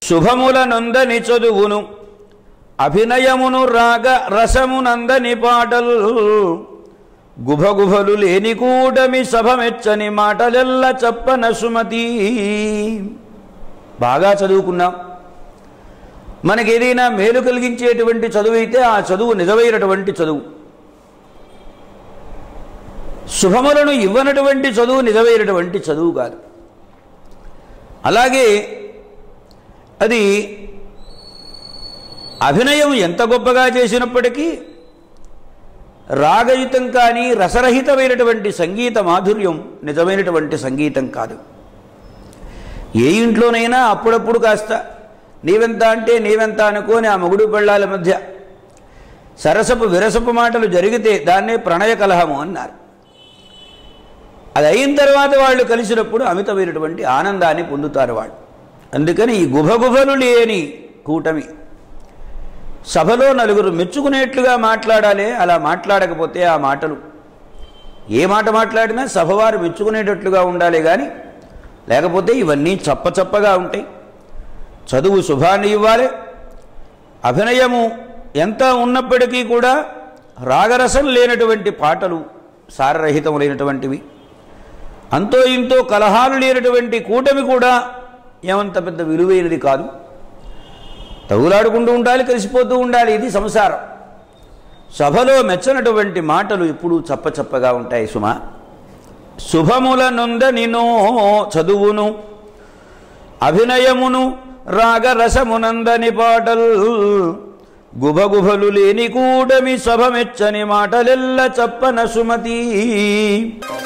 శుభముల నొందని చదువును అభినయమును రాగ రసమునందని పాటలు గుభగుభలు లేని కూడమి సభమెచ్చని మాటలెల్ల చెప్పన సుమతి బాగా చదువుకున్నాం మనకి ఏదైనా మేలు కలిగించేటువంటి చదువు అయితే ఆ చదువు నిజమైనటువంటి చదువు శుభములను ఇవ్వనటువంటి చదువు నిజమైనటువంటి చదువు కాదు అలాగే అది అభినయం ఎంత గొప్పగా చేసినప్పటికీ రాగయుతం కానీ రసరహితమైనటువంటి సంగీత మాధుర్యం నిజమైనటువంటి సంగీతం కాదు ఏ ఇంట్లోనైనా అప్పుడప్పుడు కాస్త నీవెంత అంటే నీవెంత అనుకోని ఆ మొగుడు పెళ్ళాల మధ్య సరసపు విరసపు మాటలు జరిగితే దాన్నే ప్రణయ కలహము అన్నారు అది అయిన తర్వాత వాళ్ళు కలిసినప్పుడు అమితమైనటువంటి ఆనందాన్ని పొందుతారు వాళ్ళు అందుకని ఈ గుభగుభలు లేని కూటమి సభలో నలుగురు మెచ్చుకునేట్లుగా మాట్లాడాలి అలా మాట్లాడకపోతే ఆ మాటలు ఏ మాట మాట్లాడినా సభవారు మెచ్చుకునేటట్లుగా ఉండాలి కానీ లేకపోతే ఇవన్నీ చప్పచప్పగా ఉంటాయి చదువు శుభాన్ని ఇవ్వాలి అభినయము ఎంత ఉన్నప్పటికీ కూడా రాగరసం లేనటువంటి పాటలు సారరహితములైనటువంటివి అంతో ఇంతో కలహాలు లేనటువంటి కూటమి కూడా ఏమంత పెద్ద విలువైనది కాదు తగులాడుకుంటూ ఉండాలి కలిసిపోతూ ఉండాలి ఇది సంసారం సభలో మెచ్చనటువంటి మాటలు ఎప్పుడూ చప్పచప్పగా ఉంటాయి సుమ శుభముల నొంద నినో చదువును అభినయమును రాగరసమునందని పాటలు గుభగుభలు లేని కూడమి సభమెచ్చని మాటలెల్ల చెప్పన సుమతి